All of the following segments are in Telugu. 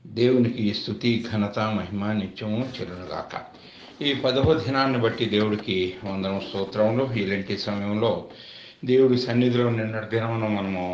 దేవునికి స్థుతి ఘనత మహిమ నిత్యము చెల్లునుగాక ఈ పదవ దినాన్ని బట్టి దేవుడికి వందనం స్తోత్రంలో ఇలాంటి సమయంలో దేవుడి సన్నిధిలో నిన్న దినమును మనము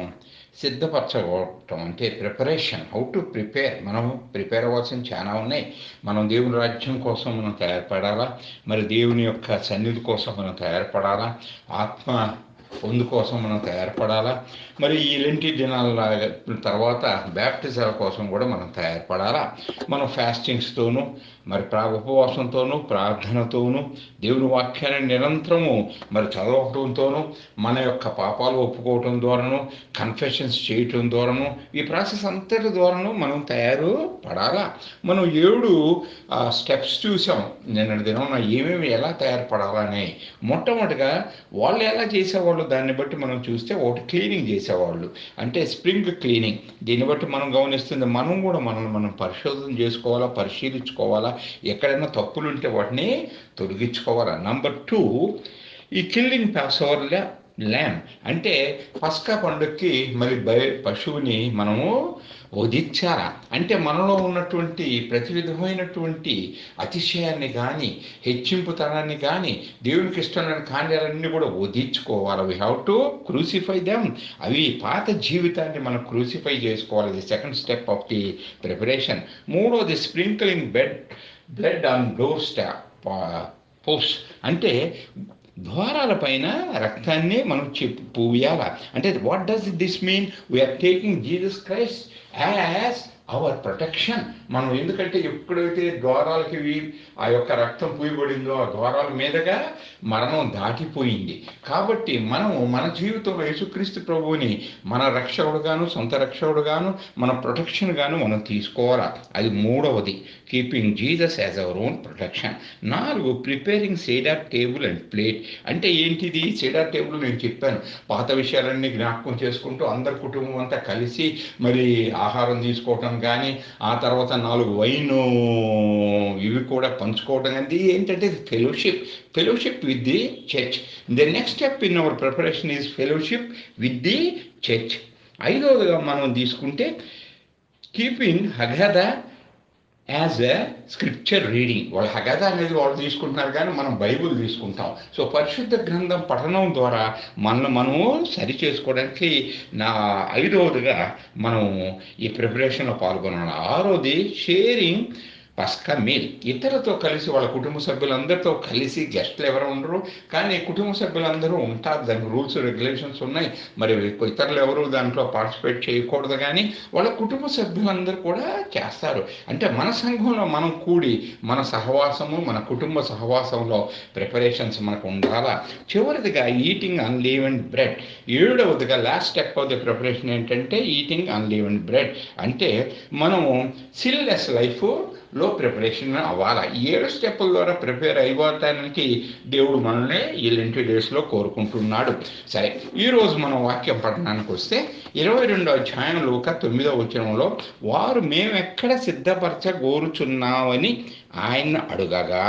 సిద్ధపరచవటం అంటే ప్రిపరేషన్ హౌ టు ప్రిపేర్ మనం ప్రిపేర్ అవ్వాల్సిన చాలా ఉన్నాయి మనం దేవుని రాజ్యం కోసం మనం తయారుపడాలా మరి దేవుని యొక్క సన్నిధి కోసం మనం తయారుపడాలా ఆత్మ పొందు కోసం మనం తయారుపడాలా మరి ఈ లెంటి దినాల తర్వాత బ్యాప్టిజాల కోసం కూడా మనం తయారుపడాలా మనం ఫాస్టింగ్స్తోనూ మరి ప్రా ఉపవాసంతోనూ ప్రార్థనతోనూ దేవుని వాక్యాన్ని నిరంతరము మరి చదవటంతోనూ మన యొక్క పాపాలు ఒప్పుకోవటం ద్వారాను కన్ఫెషన్స్ చేయటం ద్వారాను ఈ ప్రాసెస్ అంతటి ద్వారాను మనం తయారు పడాలా మనం ఏడు స్టెప్స్ చూసాం నిన్న దినం ఏమేమి ఎలా తయారుపడాలని మొట్టమొదటిగా వాళ్ళు ఎలా చేసేవాళ్ళు దాన్ని బట్టి మనం చూస్తే ఒకటి క్లీనింగ్ చేసేవాళ్ళు అంటే స్ప్రింగ్ క్లీనింగ్ దీన్ని బట్టి మనం గమనిస్తుంది మనం కూడా మనల్ని మనం పరిశోధన చేసుకోవాలా పరిశీలించుకోవాలా ఎక్కడైనా తప్పులు ఉంటే వాటిని తొలగించుకోవాలా నంబర్ టూ ఈ కిల్లింగ్ పాస్ ఓవర్లే ల్యామ్ అంటే పస్కా పండుగకి మరి బయ పశువుని మనము వధించాలా అంటే మనలో ఉన్నటువంటి ప్రతి విధమైనటువంటి అతిశయాన్ని కానీ హెచ్చింపుతనాన్ని కానీ దేవునికి ఇష్టమైన కార్యాలన్నీ కూడా వధించుకోవాలి we have to crucify them అవి పాత జీవితాన్ని మనం క్రూసిఫై చేసుకోవాలి the second step of the preparation మూడోది sprinkling bed blood on door stop post అంటే ద్వారాల పైన రక్తాన్ని మనం చెప్పు పూయాల అంటే what does this mean we are taking Jesus Christ as our protection మనం ఎందుకంటే ఎప్పుడైతే ద్వారాలకి ఆ యొక్క రక్తం పూయబడిందో ఆ ద్వారాల మీదుగా మరణం దాటిపోయింది కాబట్టి మనం మన జీవితంలో యేసుక్రీస్తు ప్రభువుని మన రక్షకుడుగాను సొంత రక్షకుడుగాను మన ప్రొటెక్షన్ గాను మనం తీసుకోవాలా అది మూడవది keeping Jesus as our own protection నాలుగు preparing seder table and plate అంటే ఏంటిది సేడార్ టేబుల్ నేను చెప్పాను పాత విషయాలన్నీ జ్ఞాపకం చేసుకుంటూ అందరి కుటుంబం అంతా కలిసి మరి ఆహారం తీసుకోవటం కానీ ఆ తర్వాత నాలుగు వైన్ ఇవి కూడా పంచుకోవటం అనేది ఏంటంటే fellowship fellowship with the church the next step in our preparation is fellowship with the church ఐదవదిగా మనం తీసుకుంటే keeping haggadah as a scripture reading వాళ్ళు హగద అనేది వాళ్ళు తీసుకుంటున్నారు కానీ మనం బైబుల్ తీసుకుంటాం సో పరిశుద్ధ గ్రంథం పఠనం ద్వారా మనల్ని మనము సరి చేసుకోవడానికి నా ఐదవదిగా మనం ఈ ప్రిపరేషన్లో పాల్గొనాలి ఆరోది షేరింగ్ పస్కా మీల్ ఇతరులతో కలిసి వాళ్ళ కుటుంబ సభ్యులందరితో కలిసి గెస్ట్లు ఎవరు ఉండరు కానీ కుటుంబ సభ్యులందరూ ఉంటారు దానికి రూల్స్ రెగ్యులేషన్స్ ఉన్నాయి మరి ఇతరులు ఎవరు దాంట్లో పార్టిసిపేట్ చేయకూడదు కానీ వాళ్ళ కుటుంబ సభ్యులందరూ కూడా చేస్తారు అంటే మన సంఘంలో మనం కూడి మన సహవాసము మన కుటుంబ సహవాసంలో ప్రిపరేషన్స్ మనకు ఉండాలా చివరిదిగా ఈటింగ్ అన్లీవెన్ బ్రెడ్ ఏడవదిగా last step of the preparation ఏంటంటే ఈటింగ్ అన్లీవెన్ బ్రెడ్ అంటే మనము సిల్లెస్ లైఫ్ లో ప్రిపరేషన్ అవ్వాలి ఏడు స్టెప్పుల ద్వారా ప్రిపేర్ అయిపోవటానికి దేవుడు మనల్ని ఈ లెంటి డేస్లో కోరుకుంటున్నాడు సరే ఈరోజు మనం వాక్యం పఠనానికి వస్తే ఇరవై రెండో అధ్యాయం లోక తొమ్మిదో వచనంలో వారు మేమెక్కడ సిద్ధపరచగోరుచున్నామని ఆయన అడుగగా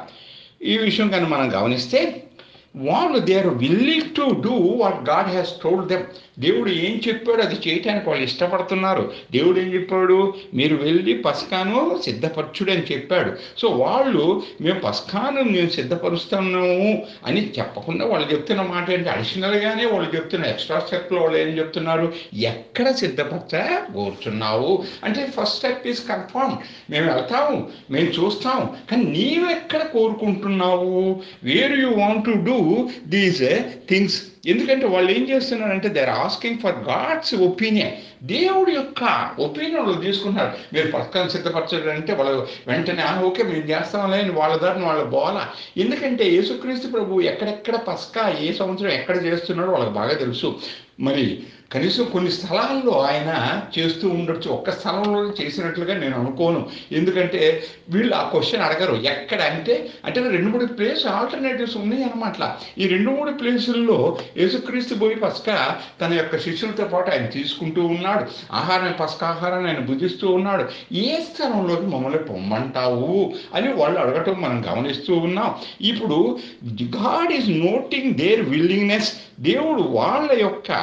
ఈ విషయం కానీ మనం గమనిస్తే వాళ్ళు they are willing to do what God has told them దేవుడు ఏం చెప్పాడు అది చేయటానికి వాళ్ళు ఇష్టపడుతున్నారు దేవుడు ఏం చెప్పాడు మీరు వెళ్ళి పస్కాను సిద్ధపరచుడు అని చెప్పాడు సో వాళ్ళు మేము పస్కాను మేము సిద్ధపరుస్తున్నాము అని చెప్పకుండా వాళ్ళు చెప్తున్న మాట ఏంటి అడిషనల్గానే వాళ్ళు చెప్తున్న ఎక్స్ట్రా స్టెప్లో వాళ్ళు ఏం చెప్తున్నారు ఎక్కడ సిద్ధపరచ కోరుచున్నావు అంటే ఫస్ట్ స్టెప్ ఈజ్ కన్ఫర్మ్ మేము వెళ్తాము మేము చూస్తాము కానీ నీవెక్కడ కోరుకుంటున్నావు where you want to do these things ఎందుకంటే వాళ్ళు ఏం చేస్తున్నారంటే they are asking for God's opinion దేవుడి యొక్క ఒపీనియన్ వాళ్ళు తీసుకున్నారు మీరు పక్కన సిద్ధపరచడం అంటే వాళ్ళు వెంటనే ఓకే మేము చేస్తాంలే అని వాళ్ళ దారిని వాళ్ళ బోల ఎందుకంటే యేసుక్రీస్తు ప్రభు ఎక్కడెక్కడ పస్కా ఏ సంవత్సరం ఎక్కడ చేస్తున్నాడో వాళ్ళకి బాగా తెలుసు మరి కనీసం కొన్ని స్థలాల్లో ఆయన చేస్తూ ఉండొచ్చు ఒక్క స్థలంలో చేసినట్లుగా నేను అనుకోను ఎందుకంటే వీళ్ళు ఆ క్వశ్చన్ అడగరు ఎక్కడ అంటే అంటే రెండు మూడు ప్లేస్ ఆల్టర్నేటివ్స్ ఉన్నాయి అనమాట ఈ రెండు మూడు ప్లేసుల్లో యేసుక్రీస్తు పోయి పస్క తన యొక్క శిష్యులతో పాటు ఆయన తీసుకుంటూ ఉన్నాడు ఆహారం పస్క ఆహారాన్ని ఆయన భుజిస్తూ ఉన్నాడు ఏ స్థలంలోకి మమ్మల్ని పొమ్మంటావు అని వాళ్ళు అడగటం మనం గమనిస్తూ ఉన్నాం ఇప్పుడు God is noting their willingness దేవుడు వాళ్ళ యొక్క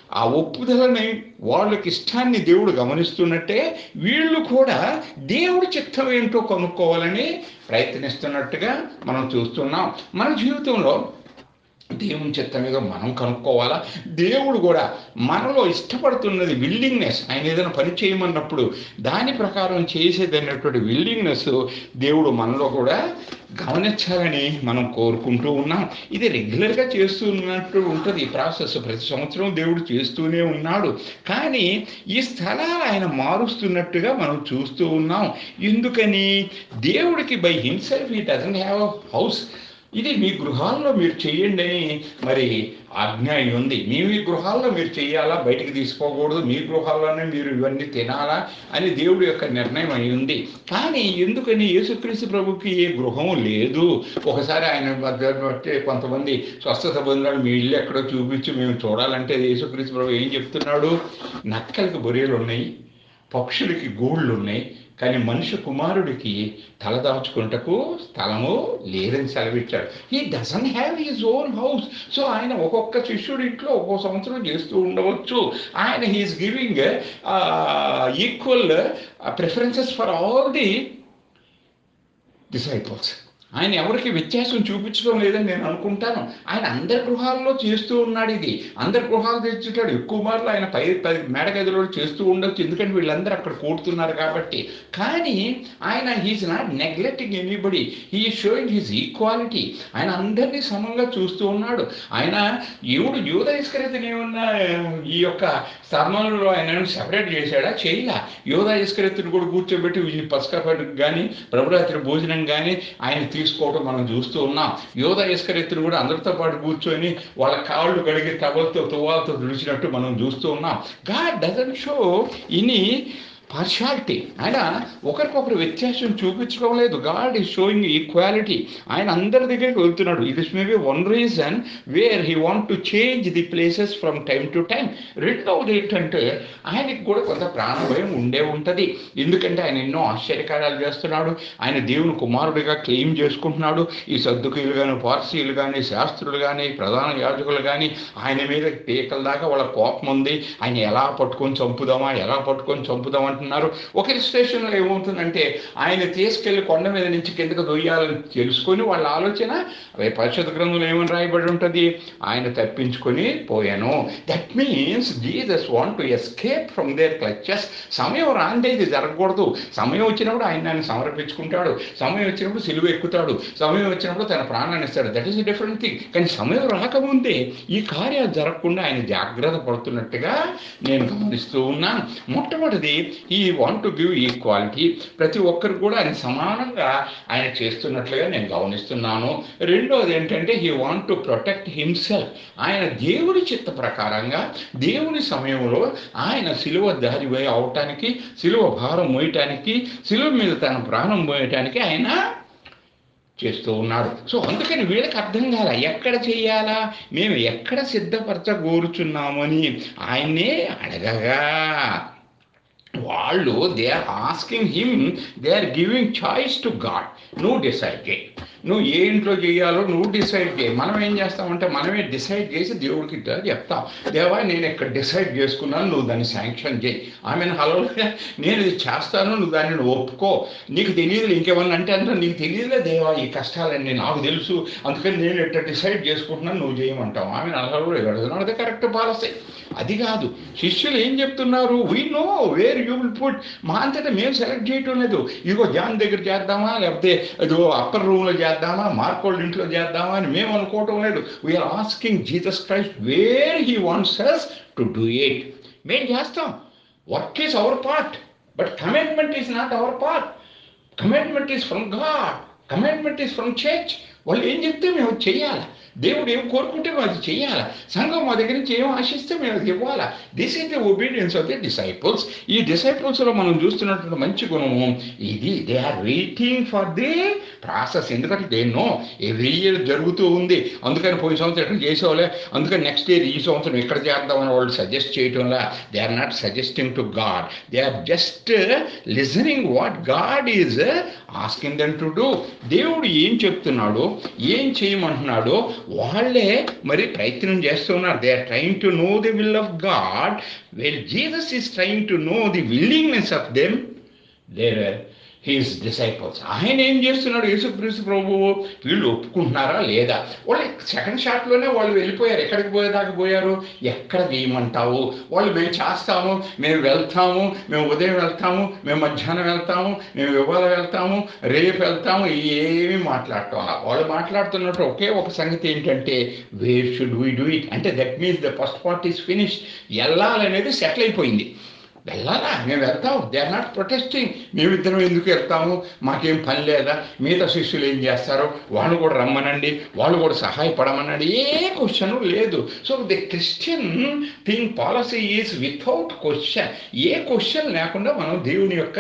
ఆ ఒప్పుదలని వాళ్ళకి ఇష్టాన్ని దేవుడు గమనిస్తున్నట్టే వీళ్ళు కూడా దేవుడి చిత్తం ఏంటో కనుక్కోవాలని ప్రయత్నిస్తున్నట్టుగా మనం చూస్తున్నాం మన జీవితంలో దేవుని చిత్తం మీద మనం కనుక్కోవాలా దేవుడు కూడా మనలో ఇష్టపడుతున్నది విల్లింగ్నెస్ ఆయన ఏదైనా పని చేయమన్నప్పుడు దాని ప్రకారం చేసేది అన్నటువంటి విల్లింగ్నెస్ దేవుడు మనలో కూడా గమనించాలని మనం కోరుకుంటూ ఉన్నాం ఇది రెగ్యులర్గా చేస్తున్నట్టు ఉంటుంది ఈ ప్రాసెస్ ప్రతి సంవత్సరం దేవుడు చేస్తూనే ఉన్నాడు కానీ ఈ స్థలాలు ఆయన మారుస్తున్నట్టుగా మనం చూస్తూ ఉన్నాం ఎందుకని దేవుడికి by himself he doesn't have house ఇది మీ గృహాల్లో మీరు చేయండి అని మరి ఆజ్ఞ అయి ఉంది మీ మీ గృహాల్లో మీరు చేయాలా బయటికి తీసుకోకూడదు మీ గృహాల్లోనే మీరు ఇవన్నీ తినాలా అని దేవుడి యొక్క నిర్ణయం అయి ఉంది కానీ ఎందుకని యేసుక్రీస్తు ప్రభుకి ఏ గృహం లేదు ఒకసారి ఆయన మధ్య బట్టి కొంతమంది స్వస్థత పొందినాడు మీ ఇల్లు ఎక్కడో చూపించి మేము చూడాలంటే యేసుక్రీస్తు ప్రభు ఏం చెప్తున్నాడు నక్కలకి బొరియలు ఉన్నాయి పక్షులకి గూళ్ళు ఉన్నాయి కానీ మనిషి కుమారుడికి తలదాచుకుంటకు స్థలము లేదని సెలవిచ్చాడు he doesn't have his own house so ఆయన ఒక్కొక్క శిష్యుడి ఇంట్లో ఒక్కో సంవత్సరం చేస్తూ ఉండవచ్చు ఆయన he is giving equal preferences for all the disciples ఆయన ఎవరికి వ్యత్యాసం చూపించడం లేదని నేను అనుకుంటాను ఆయన అందరి గృహాల్లో చేస్తూ ఉన్నాడు ఇది అందరి గృహాలు తెచ్చుతాడు ఎక్కువ మార్లు ఆయన పై పై మేడగదిలో చేస్తూ ఉండొచ్చు ఎందుకంటే వీళ్ళందరూ అక్కడ కూడుతున్నారు కాబట్టి కానీ ఆయన he is not neglecting anybody he showing his equality ఆయన అందరినీ సమంగా చూస్తూ ఉన్నాడు ఆయన ఎవడు యూద ఇస్కరితని ఏమన్నా ఈ యొక్క స్థానంలో ఆయన సెపరేట్ చేశాడా చేయలా యోధా ఇస్కరితుని కూడా కూర్చోబెట్టి ఈ పసకా పండుగ కానీ ప్రభురాత్రి భోజనం కానీ ఆయన తీసుకోవడం మనం చూస్తూ ఉన్నాం యోధ ఇస్కరెత్తులు కూడా అందరితో పాటు కూర్చొని వాళ్ళ కాళ్ళు కడిగి టవల్తో తువాలతో తుడిచినట్టు మనం చూస్తూ ఉన్నాం God doesn't show any partiality ఆయన ఒకరికొకరు వ్యత్యాసం చూపించడం లేదు గాడ్ ఈజ్ షోయింగ్ ఈక్వాలిటీ ఆయన అందరి దగ్గరికి వెళ్తున్నాడు it is maybe one reason where he want to change the places from time to time రెండవది ఏంటంటే ఆయనకి కూడా కొంత ప్రాణభయం ఉండే ఉంటుంది ఎందుకంటే ఆయన ఎన్నో ఆశ్చర్యకార్యాలు చేస్తున్నాడు ఆయన దేవుని కుమారుడిగా క్లెయిమ్ చేసుకుంటున్నాడు ఈ సర్దుకీలు కానీ పార్సీలు కానీ శాస్త్రులు కానీ ప్రధాన యాజకులు కానీ ఆయన మీద పీకల దాకా వాళ్ళ కోపం ఉంది ఆయన ఎలా పట్టుకొని చంపుదామా ఎలా పట్టుకొని చంపుదాం అంటున్నారు ఒక స్టేషన్లో ఏమవుతుందంటే ఆయన తీసుకెళ్లి కొండ మీద నుంచి కిందకు దొయ్యాలని తెలుసుకొని వాళ్ళ ఆలోచన అదే పరిషత్ గ్రంథంలో ఏమని రాయబడి ఉంటుంది ఆయన తప్పించుకొని పోయాను that means Jesus want to escape from their clutches సమయం రాందే ఇది జరగకూడదు సమయం వచ్చినప్పుడు ఆయన దాన్ని సమర్పించుకుంటాడు సమయం వచ్చినప్పుడు సిలువ ఎక్కుతాడు సమయం వచ్చినప్పుడు తన ప్రాణాన్ని ఇస్తాడు దట్ ఈస్ డిఫరెంట్ థింగ్ కానీ సమయం రాకముందే ఈ కార్యాలు జరగకుండా ఆయన జాగ్రత్త పడుతున్నట్టుగా నేను గమనిస్తూ ఉన్నాను మొట్టమొదటిది ఈ వాంట్ టు గివ్ ఈక్వాలిటీ ప్రతి ఒక్కరు కూడా ఆయన సమానంగా ఆయన చేస్తున్నట్లుగా నేను గమనిస్తున్నాను రెండోది ఏంటంటే he want to protect himself ఆయన దేవుడి చిత్త ప్రకారంగా దేవుని సమయంలో ఆయన సిలువ దారి అవటానికి సిలువ భారం మోయటానికి సిలువ మీద తన ప్రాణం మోయటానికి ఆయన చేస్తూ ఉన్నాడు సో అందుకని వీళ్ళకి అర్థం కాల ఎక్కడ చేయాలా మేము ఎక్కడ సిద్ధపరచగోరుచున్నామని ఆయన్నే అడగగా వాళ్ళు they are asking him they are giving choice to God నువ్వు డిసైడ్ చేయి నువ్వు ఏ ఇంట్లో చేయాలో నువ్వు డిసైడ్ చేయి మనం ఏం చేస్తామంటే మనమే డిసైడ్ చేసి దేవుడికి ఇట్లా చెప్తాం దేవా నేను ఇక్కడ డిసైడ్ చేసుకున్నాను నువ్వు దాన్ని శాంక్షన్ చేయి ఆమె హలో నేను ఇది చేస్తాను నువ్వు దాన్ని నువ్వు ఒప్పుకో నీకు తెలియదు ఇంకేమన్నా అంటే అంటే నీకు తెలియదులే దేవా ఈ కష్టాలన్నీ నాకు తెలుసు అందుకని నేను ఇట్లా డిసైడ్ చేసుకుంటున్నాను నువ్వు చేయమంటావు ఆమె హలో ఎడుతున్నాడు అది కరెక్ట్ పాలసీ అది కాదు శిష్యులు ఏం చెప్తున్నారు we know where you will put మా అంతటా మేము సెలెక్ట్ చేయటం లేదు ఇదిగో జాన్ దగ్గర చేద్దామా లేకపోతే ఇదిగో అప్పర్ రూమ్లో చేద్దామా మార్కోళ్ళ ఇంట్లో చేద్దామా అని మేము అనుకోవటం లేదు we are asking Jesus Christ where he wants us to do it మేము చేస్తాం work is our part but commitment is not our part commitment is from God commitment is from church వాళ్ళు ఏం చెప్తే మేము చెయ్యాలి దేవుడు ఏం కోరుకుంటే మేము అది చేయాలి సంఘం మా దగ్గర నుంచి ఏం ఆశిస్తే మేము అది ఇవ్వాలా this is the obedience of the disciples ఈ డిసైపుల్స్లో మనం చూస్తున్నటువంటి మంచి గుణము ఇది they are waiting for the process ఎందుకంటే దే నో ఎవ్రీ ఇయర్ జరుగుతూ ఉంది అందుకని పోయిన సంవత్సరం ఎక్కడ చేసేవాళ్ళే అందుకని నెక్స్ట్ ఇయర్ ఈ సంవత్సరం ఎక్కడ చేద్దామని వాళ్ళు సజెస్ట్ చేయటంలా they are not suggesting to God they are just listening what God is asking then to do దేవుడు ఏం చెప్తున్నాడో ఏం చేయమంటున్నాడో వాళ్ళే మరి ప్రయత్నం చేస్తున్నారు they are trying to know the will of God well Jesus is trying to know the willingness of them their his disciples ఆయన ఏం చేస్తున్నాడు యేసుక్రీస్తు ప్రభువు వీళ్ళు ఒప్పుకుంటున్నారా లేదా వాళ్ళు సెకండ్ షాట్లోనే వాళ్ళు వెళ్ళిపోయారు ఎక్కడికి పోయేదాకా పోయారు ఎక్కడ వేయమంటావు వాళ్ళు మేము చేస్తాము మేము వెళ్తాము మేము ఉదయం వెళ్తాము మేము మధ్యాహ్నం వెళ్తాము మేము ఇవాళ వెళ్తాము రేపు వెళ్తాము ఏమీ మాట్లాడటం అలా వాళ్ళు మాట్లాడుతున్నట్టు ఒకే ఒక సంగతి ఏంటంటే where should we do it అంటే that means the first part is finish వెళ్ళాలనేది సెటిల్ అయిపోయింది వెళ్ళాలా మేము వెళ్తాం దే ఆర్ నాట్ ప్రొటెస్టింగ్ మేమిద్దరం ఎందుకు వెళ్తాము మాకేం పని లేదా మిగతా శిష్యులు ఏం చేస్తారు వాళ్ళు కూడా రమ్మనండి వాళ్ళు కూడా సహాయపడమనండి ఏ క్వశ్చన్ లేదు so the Christian thing policy is without question ఏ క్వశ్చన్ లేకుండా మనం దేవుని యొక్క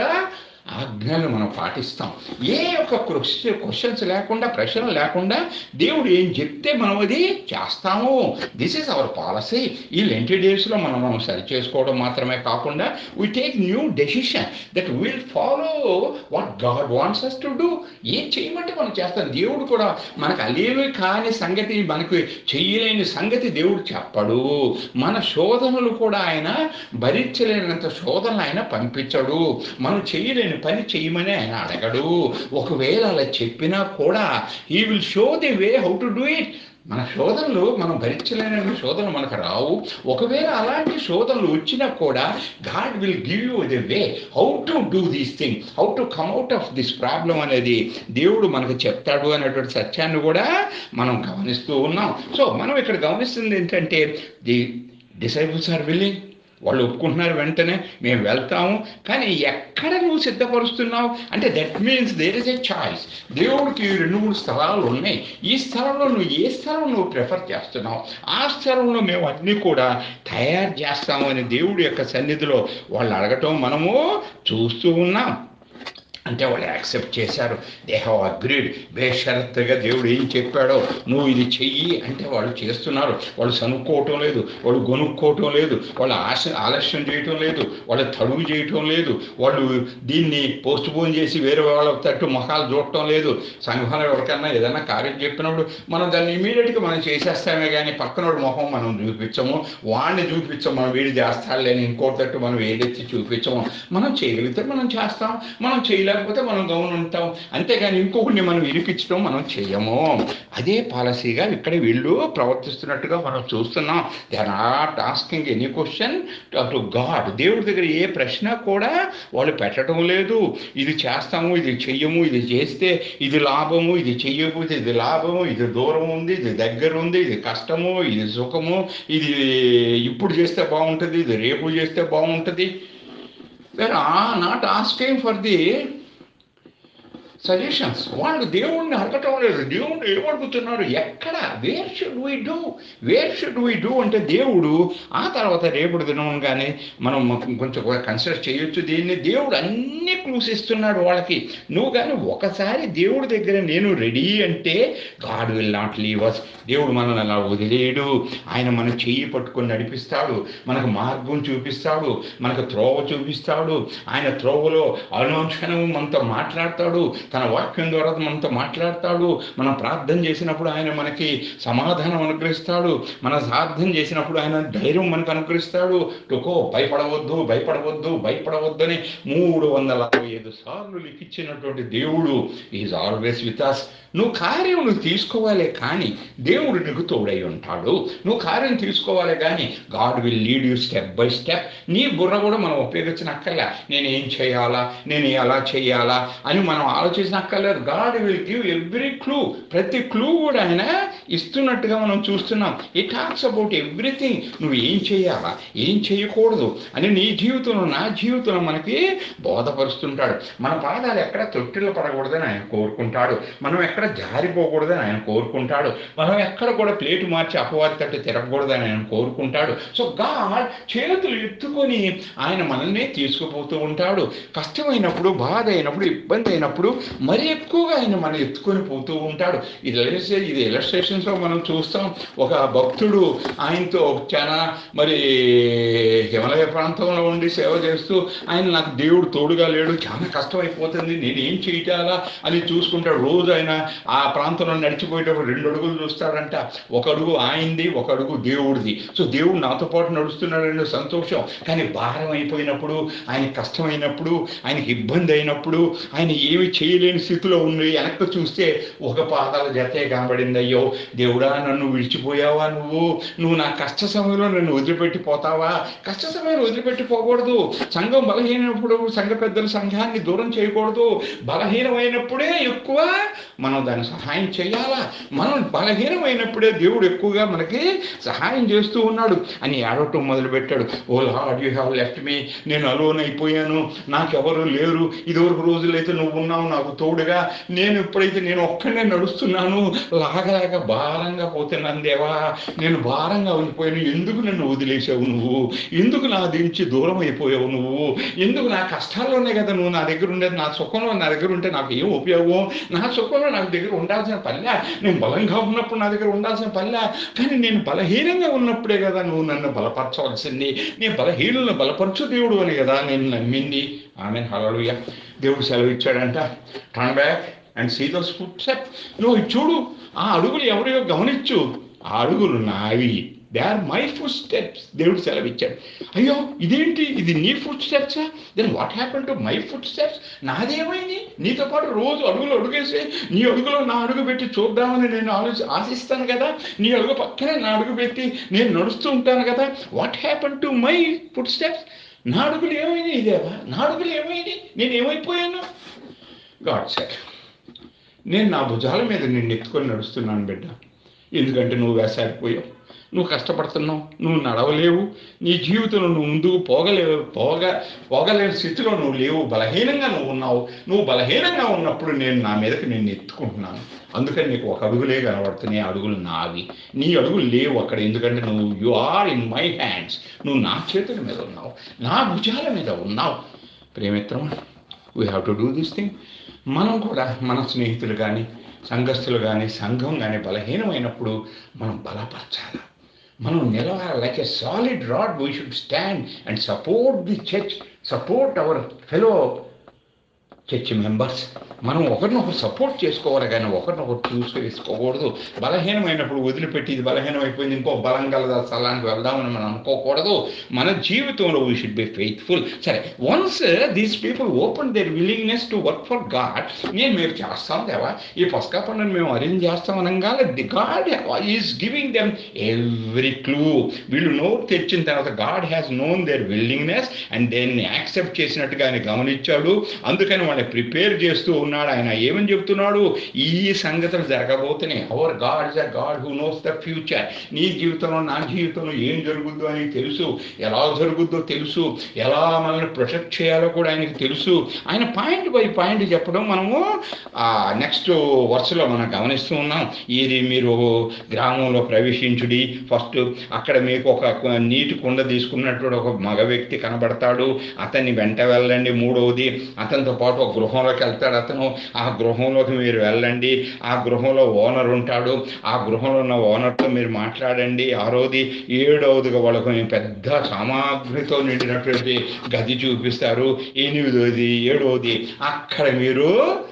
ఆజ్ఞలు మనం పాటిస్తాం ఏ ఒక్క క్వశ్చన్ క్వశ్చన్స్ లేకుండా ప్రశ్నలు లేకుండా దేవుడు ఏం చెప్తే మనం అది చేస్తాము దిస్ ఈజ్ అవర్ పాలసీ ఈ లెంటి డేస్లో మనం మనం సరి చేసుకోవడం మాత్రమే కాకుండా we take new decision that will follow what God wants us to do ఏం చేయమంటే మనం చేస్తాం దేవుడు కూడా మనకు అలేవి కాని సంగతి మనకు చేయలేని సంగతి దేవుడు చెప్పడు మన శోధనలు కూడా ఆయన భరించలేనంత శోధనలు ఆయన పంపించడు మనం చేయలేని పని చేయమని ఆయన అడగడు ఒకవేళ అలా చెప్పినా కూడా he will show the way how to do it మన శోధనలు మనం భరించలేని శోధనలు మనకు రావు ఒకవేళ అలాంటి శోధనలు వచ్చినా కూడా God will give you the way how to do these thing how to come out of this problem అనేది దేవుడు మనకు చెప్తాడు అనేటువంటి సత్యాన్ని కూడా మనం గమనిస్తూ ఉన్నాం సో మనం ఇక్కడ గమనిస్తుంది ఏంటంటే ది డిసైబుల్స్ ఆర్ విల్లింగ్ వాళ్ళు ఒప్పుకుంటున్నారు వెంటనే మేము వెళ్తాము కానీ ఎక్కడ నువ్వు సిద్ధపరుస్తున్నావు అంటే that means there is a choice దేవుడికి రెండు మూడు స్థలాలు ఉన్నాయి ఈ స్థలంలో నువ్వు ఏ స్థలం నువ్వు ప్రిఫర్ చేస్తున్నావు ఆ స్థలంలో మేము అన్నీ కూడా తయారు చేస్తాము అని దేవుడి యొక్క సన్నిధిలో వాళ్ళు అడగటం మనము చూస్తూ ఉన్నాం అంటే వాళ్ళు యాక్సెప్ట్ చేశారు దే హ్యావ్ అగ్రీడ్ బేషరత్తుగా దేవుడు ఏం చెప్పాడో నువ్వు ఇది చెయ్యి అంటే వాళ్ళు చేస్తున్నారు వాళ్ళు సనుక్కోవటం లేదు వాళ్ళు గొనుక్కోవటం లేదు వాళ్ళు ఆశ ఆలస్యం చేయటం లేదు వాళ్ళు తడుగు చేయటం లేదు వాళ్ళు దీన్ని పోస్ట్ పోన్ చేసి వేరే వాళ్ళ తట్టు మొహాలు చూడటం లేదు సంఘంలో ఎవరికన్నా ఏదైనా కార్యం చెప్పినప్పుడు మనం దాన్ని ఇమీడియట్గా మనం చేసేస్తామే కానీ పక్కనోడి మొహం మనం చూపించము వాడిని చూపించము మనం వీడు చేస్తాడులే అని ఇంకోటి తట్టు మనం ఏదెత్తి చూపించము మనం చేయగలిగితే మనం చేస్తాం మనం చేయలేకపోతే మనం గౌన్ ఉంటాం అంతేగాని ఇంకొకరిని మనం ఇరికించడం మనం చేయము అదే పాలసీగా ఇక్కడ వీళ్ళు ప్రవర్తిస్తున్నట్టుగా మనం చూస్తున్నాం they are not asking any question to God దేవుడి దగ్గర ఏ ప్రశ్న కూడా వాళ్ళు పెట్టడం లేదు ఇది చేస్తాము ఇది చెయ్యము ఇది చేస్తే ఇది లాభము ఇది చెయ్యకపోతే ఇది లాభము ఇది దూరం ఉంది ఇది దగ్గర ఉంది ఇది కష్టము ఇది సుఖము ఇది ఇప్పుడు చేస్తే బాగుంటుంది ఇది రేపు చేస్తే బాగుంటుంది they are not asking for the suggestions వాళ్ళు దేవుణ్ణి అడగటం లేదు దేవుడు ఏమడుగుతున్నారు ఎక్కడ where should we do where should we do అంటే దేవుడు ఆ తర్వాత రేపుడు దినం కానీ మనం కొంచెం కన్సిడర్ చేయొచ్చు దీన్ని దేవుడు అన్ని క్లూస్ ఇస్తున్నాడు వాళ్ళకి నువ్వు కానీ ఒకసారి దేవుడి దగ్గర నేను రెడీ అంటే God will not leave us దేవుడు మనల్ని అలా వదిలేడు ఆయన మన చెయ్యి పట్టుకొని నడిపిస్తాడు మనకు మార్గం చూపిస్తాడు మనకు త్రోవ చూపిస్తాడు ఆయన త్రోవలో అనుక్షణం మనతో మాట్లాడతాడు తన వాక్యం ద్వారా మనతో మాట్లాడతాడు మనం ప్రార్థన చేసినప్పుడు ఆయన మనకి సమాధానం అనుగ్రహిస్తాడు మన ప్రార్థన చేసినప్పుడు ఆయన ధైర్యం మనకు అనుగ్రహిస్తాడు టుకో భయపడవద్దు భయపడవద్దు భయపడవద్దు అని మూడు వందల అరవై ఐదు సార్లు లిఖించినటువంటి దేవుడు ఈజ్ ఆల్వేస్ విత్ అస్ నువ్వు కార్యం నువ్వు తీసుకోవాలి కానీ దేవుడు నీకు తోడై ఉంటాడు నువ్వు కార్యం తీసుకోవాలి కానీ God will lead you step by step నీ బుర్ర కూడా మనం ఉపయోగించినక్కర్లే నేను ఏం చేయాలా నేను ఎలా చేయాలా అని మనం ఆలోచించినక్కర్లేదు God will give every clue ప్రతి క్లూ కూడా ఆయన ఇస్తున్నట్టుగా మనం చూస్తున్నాం ఈ టాక్స్ అబౌట్ ఎవ్రీథింగ్ నువ్వు ఏం చేయాలా ఏం చేయకూడదు అని నీ జీవితంలో నా జీవితంలో మనకి బోధపరుస్తుంటాడు మన పాదాలు ఎక్కడ తొట్టిలో పడకూడదని ఆయన కోరుకుంటాడు మనం ఎక్కడ జారిపోకూడదని ఆయన కోరుకుంటాడు మనం ఎక్కడ కూడా ప్లేటు మార్చి అపవాది తట్టు తిరగకూడదని ఆయన కోరుకుంటాడు సో గాడ్ చేతులు ఎత్తుకొని ఆయన మనల్ని తీసుకుపోతూ ఉంటాడు కష్టమైనప్పుడు బాధ అయినప్పుడు ఇబ్బంది అయినప్పుడు మరి ఎక్కువగా ఆయన మనం ఎత్తుకొని పోతూ ఉంటాడు ఇది illustrate- ఇది ఇలస్ట్రేషన్స్లో మనం చూస్తాం ఒక భక్తుడు ఆయనతో చాలా మరి హిమాలయ ప్రాంతంలో ఉండి సేవ చేస్తూ ఆయన నాకు దేవుడు తోడుగా లేడు చాలా కష్టమైపోతుంది నేను ఏం చేయాలా అని చూసుకుంటాడు రోజు ఆయన ఆ ప్రాంతంలో నడిచిపోయేటప్పుడు రెండు అడుగులు చూస్తాడంట ఒక అడుగు ఆయనది ఒక అడుగు దేవుడిది సో దేవుడు నాతో పాటు నడుస్తున్నాడని సంతోషం కానీ భారం అయిపోయినప్పుడు ఆయన కష్టమైనప్పుడు ఆయనకి ఇబ్బంది అయినప్పుడు ఆయన ఏమి చేయలేని స్థితిలో ఉంది వెనక్కి చూస్తే ఒక పాదాల జతే కనబడింది అయ్యో దేవుడా నన్ను విడిచిపోయావా నువ్వు నువ్వు నా కష్ట సమయంలో నన్ను వదిలిపెట్టి పోతావా కష్ట సమయంలో వదిలిపెట్టి పోకూడదు సంఘం బలహీనప్పుడు సంఘ పెద్దల సంఘాన్ని దూరం చేయకూడదు బలహీనమైనప్పుడే ఎక్కువ మనం దాన్ని సహాయం చేయాలా మనం బలహీనమైనప్పుడే దేవుడు ఎక్కువగా మనకి సహాయం చేస్తూ ఉన్నాడు అని ఏడవటం మొదలుపెట్టాడు O Lord you have left me నేను అలోన్ అయిపోయాను నాకెవరు లేరు ఇదివరకు రోజులైతే నువ్వు ఉన్నావు నాకు తోడుగా నేను ఎప్పుడైతే నేను ఒక్కడే నడుస్తున్నాను లాగలాగా భారంగా పోతున్నాను దేవా నేను భారంగా ఉండిపోయాను ఎందుకు నన్ను వదిలేసావు నువ్వు ఎందుకు నా దించి దూరం అయిపోయావు నువ్వు ఎందుకు నా కష్టాల్లోనే కదా నువ్వు నా దగ్గర ఉండేది నా సుఖంలో నా దగ్గర ఉంటే నాకు ఏం ఉపయోగం నా సుఖంలో నాకు దగ్గర ఉండాల్సిన పనిలే నేను బలంగా ఉన్నప్పుడు నా దగ్గర ఉండాల్సిన పనిలే కానీ నేను బలహీనంగా ఉన్నప్పుడే కదా నువ్వు నన్ను బలపరచవలసింది నేను బలహీనులను బలపరచు దేవుడు అని కదా నేను నమ్మింది ఆమె హలలుయ దేవుడు సెలవు ఇచ్చాడంట turn back and see those foot step నువ్వు ఇది చూడు ఆ అడుగులు ఎవరియో గమనించు ఆ అడుగులు నావి they are my foot steps దేవుడు సెలవిచ్చాడు అయ్యో ఇదేంటి ఇది నీ ఫుడ్ స్టెప్సా then what happen to my foot steps నాదేమైంది నీతో పాటు రోజు అడుగులు అడుగేసి నీ అడుగులో నా అడుగు పెట్టి చూద్దామని నేను ఆలోచి ఆశిస్తాను కదా నీ అడుగు పక్కనే నా అడుగు పెట్టి నేను నడుస్తూ ఉంటాను కదా what happen to my foot steps నా అడుగులు ఏమైంది ఇదేవా నా అడుగులు ఏమైంది నేను ఏమైపోయాను గాడ్ సెట్ నేను నా భుజాల మీద నిన్ను ఎత్తుకొని నడుస్తున్నాను బిడ్డ ఎందుకంటే నువ్వు వేసారిపోయావు నువ్వు కష్టపడుతున్నావు నువ్వు నడవలేవు నీ జీవితంలో నువ్వు ముందుకు పోగలేవు పోగ పోగలేని స్థితిలో నువ్వు లేవు బలహీనంగా నువ్వు ఉన్నావు నువ్వు బలహీనంగా ఉన్నప్పుడు నేను నా మీదకి నేను ఎత్తుకుంటున్నాను అందుకని నీకు ఒక అడుగులే కనబడుతున్నాయి ఆ అడుగులు నావి నీ అడుగులు లేవు అక్కడ ఎందుకంటే నువ్వు you are in my hands నువ్వు నా చేతుల మీద ఉన్నావు నా భుజాల మీద ఉన్నావు ప్రేమిత్రం we have to do this thing మనం కూడా మన స్నేహితులు కానీ సంఘస్థులు కానీ సంఘం కానీ బలహీనమైనప్పుడు మనం బలపరచాలి మనం నిలవాలి like a solid rod we should stand and support the church support our fellow church members మనం ఒకరినొకరు సపోర్ట్ చేసుకోవాలి కానీ ఒకరినొకరు చూసి వేసుకోకూడదు బలహీనమైనప్పుడు వదిలిపెట్టి ఇది బలహీనమైపోయింది ఇంకో బలం గల స్థలానికి వెళ్దామని మనం అనుకోకూడదు మన జీవితంలో వీ షుడ్ బి ఫెయిత్ఫుల్ సరే once these people open their willingness to work for God నేను మీరు చేస్తాం దేవా ఈ పసకా పండుగను మేము అరేంజ్ చేస్తాం అనగానే the God is giving them every clue వీళ్ళు నోట్ తెచ్చిన తర్వాత God has known their willingness and దేన్ని యాక్సెప్ట్ చేసినట్టుగా ఆయన గమనించాడు అందుకని వాళ్ళని ప్రిపేర్ చేస్తూ ఉన్నాడు ఆయన ఏమని చెప్తున్నాడు ఈ సంగతులు జరగబోతున్నాయి our God is a God who knows the future నీ జీవితంలో నా జీవితంలో ఏం జరుగుద్దో అని తెలుసు ఎలా జరుగుద్దో తెలుసు ఎలా మనల్ని ప్రొటెక్ట్ చేయాలో కూడా ఆయనకి తెలుసు ఆయన పాయింట్ బై పాయింట్ చెప్పడం మనము నెక్స్ట్ వరుసలో మనం గమనిస్తూ ఉన్నాం ఇది మీరు గ్రామంలో ప్రవేశించుడి ఫస్ట్ అక్కడ మీకు ఒక నీటి కుండ తీసుకున్నట్టు ఒక మగ వ్యక్తి కనబడతాడు అతన్ని వెంట వెళ్ళండి మూడవది అతనితో పాటు ఒక గృహంలోకి వెళ్తాడు అతను ఆ గృహంలోకి మీరు వెళ్ళండి ఆ గృహంలో ఓనర్ ఉంటాడు ఆ గృహంలో ఉన్న ఓనర్తో మీరు మాట్లాడండి ఆరోది ఏడవదిగా వాళ్ళకు పెద్ద సామాగ్రితో నిండినటువంటి గది చూపిస్తారు ఎనిమిదోది ఏడవది అక్కడ మీరు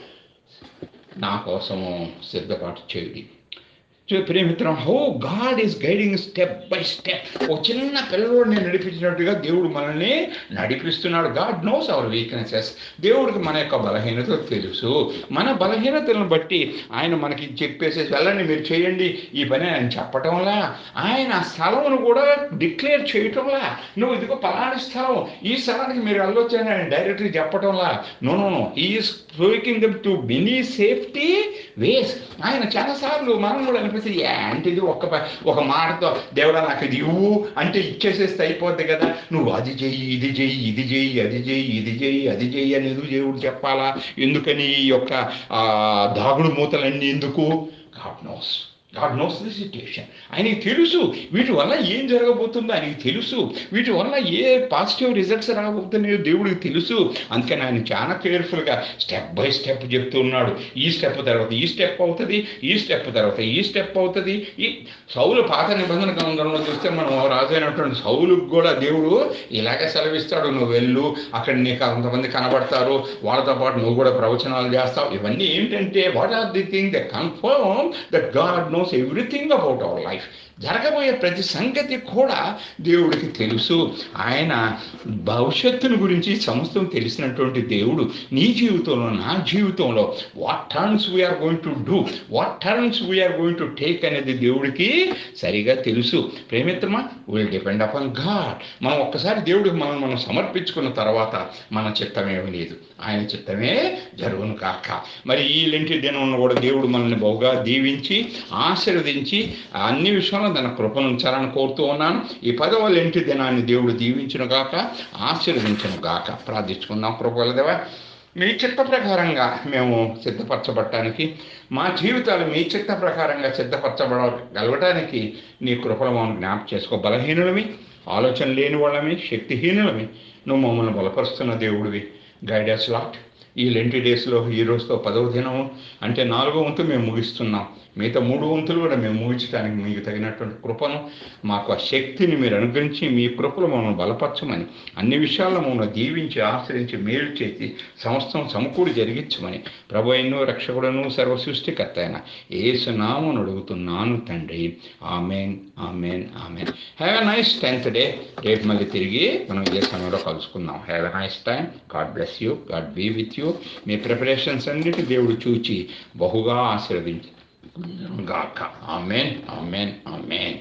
నా కోసము సిద్ధపాటు చేయండి సో ప్రేమిత్రం how God is guiding step by step ఒక చిన్న పిల్లవాడిని నడిపించినట్టుగా దేవుడు మనల్ని నడిపిస్తున్నాడు గాడ్ నోస్ అవర్ వీక్నెసెస్ దేవుడికి మన యొక్క బలహీనత తెలుసు మన బలహీనతలను బట్టి ఆయన మనకి చెప్పేసి వెళ్ళండి మీరు చేయండి ఈ పని ఆయన చెప్పటంలా ఆయన ఆ స్థలమును కూడా డిక్లేర్ చేయటంలా నువ్వు ఇదిగో పలాని స్థలం ఈ స్థలానికి మీరు వెళ్ళొచ్చు అని ఆయన డైరెక్ట్గా చెప్పటంలా no no no is speaking them to many safety ways ఆయన చాలాసార్లు మనం కూడా అనిపిస్తుంది ఏంటిది ఒక ప- ఒక మాటతో దేవుడా నాకు ఇది ఇవ్వు అంటే ఇచ్చేసేస్తే అయిపోద్ది కదా నువ్వు అది చెయ్యి ఇది చెయ్యి ఇది చెయ్యి అది చెయ్యి ఇది చెయ్యి అది చెయ్యి అని ఎందుకు దేవుడు చెప్పాలా ఎందుకని ఈ యొక్క ఆ, దాగుడు మూతలన్నీ ఎందుకు God knows God knows the situation ఆయనకి తెలుసు వీటి వల్ల ఏం జరగబోతుందో ఆయనకి తెలుసు వీటి వల్ల ఏ పాజిటివ్ రిజల్ట్స్ రాబోతున్నాయో దేవుడికి తెలుసు అందుకని ఆయన చాలా కేర్ఫుల్గా స్టెప్ బై స్టెప్ చెప్తున్నాడు ఈ స్టెప్ తర్వాత ఈ స్టెప్ అవుతుంది ఈ స్టెప్ తర్వాత ఈ స్టెప్ అవుతుంది ఈ సౌలు పాత నిబంధన గ్రంథంలో చూస్తే మనం రాజు అయినటువంటి సౌలుకు కూడా దేవుడు ఇలాగే సెలవిస్తాడు నువ్వు వెళ్ళు అక్కడ నీకు కొంతమంది కనబడతారు వాళ్ళతో పాటు నువ్వు కూడా ప్రవచనాలు చేస్తావు ఇవన్నీ ఏంటంటే what are the thing the confirm that God knows everything about our life జరగబోయే ప్రతి సంగతి కూడా దేవుడికి తెలుసు ఆయన భవిష్యత్తును గురించి సమస్తం తెలిసినటువంటి దేవుడు నీ జీవితంలో నా జీవితంలో what turns we are going to do what turns we are going to take అనేది దేవుడికి సరిగా తెలుసు ప్రేమిత్రమా విల్ డిపెండ్ అపాన్ గాడ్ మనం ఒక్కసారి దేవుడికి మనం మనం సమర్పించుకున్న తర్వాత మన చిత్తమేమీ లేదు ఆయన చిత్తమే జరుగును కాక మరి ఈ లెంటి దినం కూడా దేవుడు మనల్ని బహుగా దీవించి ఆశీర్వదించి అన్ని విషయంలో తన కృపను ఉంచాలని కోరుతూ ఉన్నాను ఈ పదవ లెంటి దినాన్ని దేవుడు దీవించును గాక ఆశీర్వదించును గాక ప్రార్థించుకుందాం కృపలదేవా మీ చిత్త ప్రకారంగా మేము సిద్ధపరచబడటానికి మా జీవితాలు మీ చిత్త ప్రకారంగా సిద్ధపరచబడగలగటానికి నీ కృపలు మమ్మల్ని జ్ఞాపకం చేసుకో బలహీనులమి ఆలోచన లేని వాళ్ళమి శక్తిహీనులమి నువ్వు మమ్మల్ని బలపరుస్తున్న దేవుడివి గైడెన్స్ లాట్ ఈ లెంటి డేస్లో ఈ రోజుతో పదవ దినం అంటే నాలుగో వంతు మేము ముగిస్తున్నాం మిగతా మూడు వంతులు కూడా మేము ముగించడానికి మీకు తగినటువంటి కృపను మాకు ఆ శక్తిని మీరు అనుగ్రహించి మీ కృపలు మమ్మల్ని బలపరచమని అన్ని విషయాల్లో మమ్మల్ని దీవించి ఆశ్రయించి మేలు చేసి సమస్తం సమకూడి జరిగించమని ప్రభు ఎన్నో రక్షకుడును సర్వ సృష్టికర్త అయిన ఏసునామను అడుగుతున్నాను తండ్రి amen amen amen have a nice tenth day రేపు మళ్ళీ తిరిగి మనం ఇదే సమయంలో కలుసుకుందాం have a nice time God bless you God be with you మీ ప్రిపరేషన్స్ అన్నిటి దేవుడు చూచి బహుగా ఆశీర్వదించి గాక ఆమెన్ ఆమెన్ ఆమెన్